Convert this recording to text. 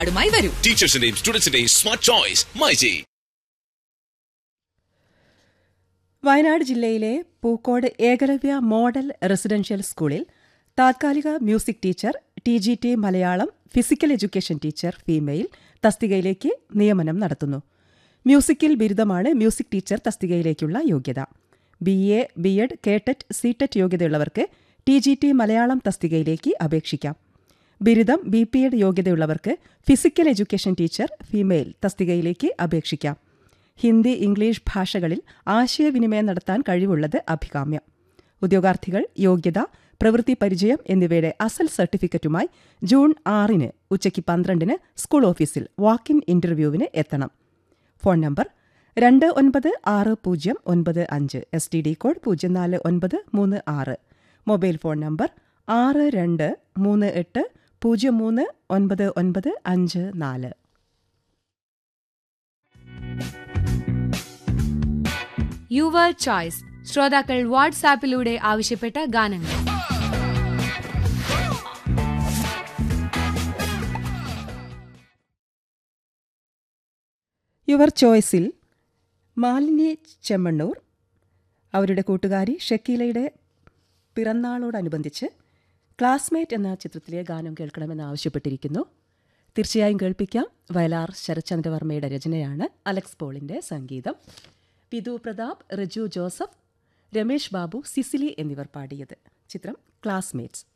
അടുമായി വരൂ ടീച്ചേഴ്സിന്റെയും സ്റ്റുഡൻസിന്റെയും സ്മാർട്ട് ചോയ്സ് മൈജി വയനാട് ജില്ലയിലെ പൂക്കോട് ഏകലവ്യ മോഡൽ റെസിഡൻഷ്യൽ സ്കൂളിൽ താത്കാലിക music teacher T G T Malayalam physical education teacher female തസ്തികയിലേക്ക് നിയമനം നടത്തുന്നു മ്യൂസിക്കിൽ ബിരുദമാണ് മ്യൂസിക് ടീച്ചർ തസ്തികയിലേക്കുള്ള യോഗ്യത B A B Ed KTET CTET യോഗ്യതയുള്ളവർക്ക് ടി ജി ടി മലയാളം തസ്തികയിലേക്ക് അപേക്ഷിക്കാം ബിരുദം ബി പി എഡ് യോഗ്യതയുള്ളവർക്ക് ഫിസിക്കൽ എഡ്യൂക്കേഷൻ ടീച്ചർ ഫീമെയിൽ തസ്തികയിലേക്ക് അപേക്ഷിക്കാം ഹിന്ദി ഇംഗ്ലീഷ് ഭാഷകളിൽ ആശയവിനിമയം നടത്താൻ കഴിവുള്ളത് അഭികാമ്യം ഉദ്യോഗാർത്ഥികൾ യോഗ്യത പ്രവൃത്തി പരിചയം എന്നിവയുടെ അസൽ സർട്ടിഫിക്കറ്റുമായി ജൂൺ ആറിന് ഉച്ചയ്ക്ക് പന്ത്രണ്ടിന് സ്കൂൾ ഓഫീസിൽ വാക്ക് ഇൻ ഇന്റർവ്യൂവിന് എത്തണം ഫോൺ നമ്പർ രണ്ട് ഒൻപത് ആറ് പൂജ്യം ഒൻപത് അഞ്ച് എസ് ടി ഡി കോഡ് പൂജ്യം നാല് ഒൻപത് മൂന്ന് ആറ് മൊബൈൽ ഫോൺ നമ്പർ ആറ് രണ്ട് മൂന്ന് എട്ട് പൂജ്യം മൂന്ന് ഒൻപത് ഒൻപത് അഞ്ച് നാല് യുവർ ചോയ്സ് ശ്രോതാക്കൾ വാട്സാപ്പിലൂടെ ആവശ്യപ്പെട്ട ഗാനങ്ങൾ യുവർ ചോയ്സിൽ മാലിന്യ ചെമ്മണ്ണൂർ അവരുടെ കൂട്ടുകാരി ഷക്കീലയുടെ പിറന്നാളോടനുബന്ധിച്ച് ക്ലാസ്മേറ്റ് എന്ന ചിത്രത്തിലെ ഗാനം കേൾക്കണമെന്ന് ആവശ്യപ്പെട്ടിരിക്കുന്നു തീർച്ചയായും കേൾപ്പിക്കാം വയലാർ ശരത്ചന്ദ്രവർമ്മയുടെ രചനയാണ് അലക്സ് പോളിന്റെ സംഗീതം വിധു പ്രതാപ് റജു ജോസഫ് രമേഷ് ബാബു സിസിലി എന്നിവർ പാടിയത് ചിത്രം ക്ലാസ്മേറ്റ്സ്